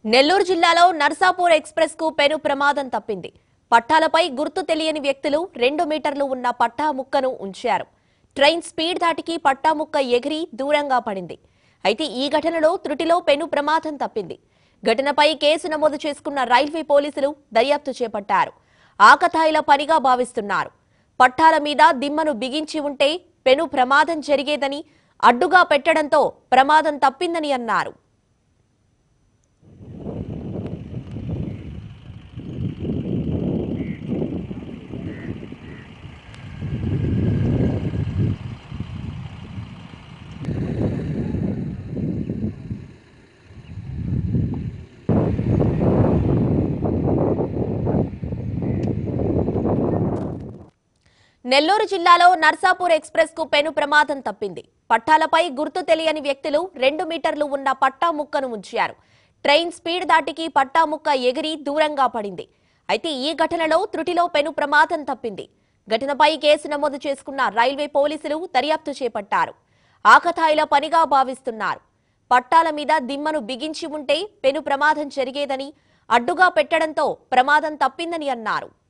నెల్లూరు జిల్లాలో నర్సాపూర్ ఎక్స్ప్రెస్ కు పెను ప్రమాదం తప్పింది పట్టాలపై గుర్తు తెలియని వ్యక్తులు రెండు మీటర్లు ఉన్న పట్టా ముక్కను ఉంచారు ట్రైన్ స్పీడ్ దాటికి పట్టా ముక్క ఎగిరి దూరంగా పడింది అయితే ఈ ఘటనలో త్రుటిలో పెను ప్రమాదం తప్పింది ఘటనపై కేసు నమోదు చేసుకున్న రైల్వే పోలీసులు దర్యాప్తు చేపట్టారు ఆకతాయిల పనిగా భావిస్తున్నారు పట్టాల మీద దిమ్మను బిగించి ఉంటే పెను ప్రమాదం జరిగేదని అడ్డుగా పెట్టడంతో ప్రమాదం తప్పిందని అన్నారు నెల్లూరు జిల్లాలో నర్సాపూర్ ఎక్స్ప్రెస్ కు పెను ప్రమాదం తప్పింది పట్టాలపై గుర్తు తెలియని వ్యక్తులు రెండు మీటర్లు ఉన్న పట్టా ముక్కను ఉంచారు ట్రైన్ స్పీడ్ దాటికి పట్టా ముక్క ఎగిరి దూరంగా పడింది అయితే ఈ ఘటనలో త్రుటిలో పెను ప్రమాదం తప్పింది ఘటనపై కేసు నమోదు చేసుకున్న రైల్వే పోలీసులు దర్యాప్తు చేపట్టారు ఆకతాయిల పనిగా భావిస్తున్నారు పట్టాల మీద దిమ్మను బిగించి ఉంటే పెను ప్రమాదం జరిగేదని అడ్డుగా పెట్టడంతో ప్రమాదం తప్పిందని అన్నారు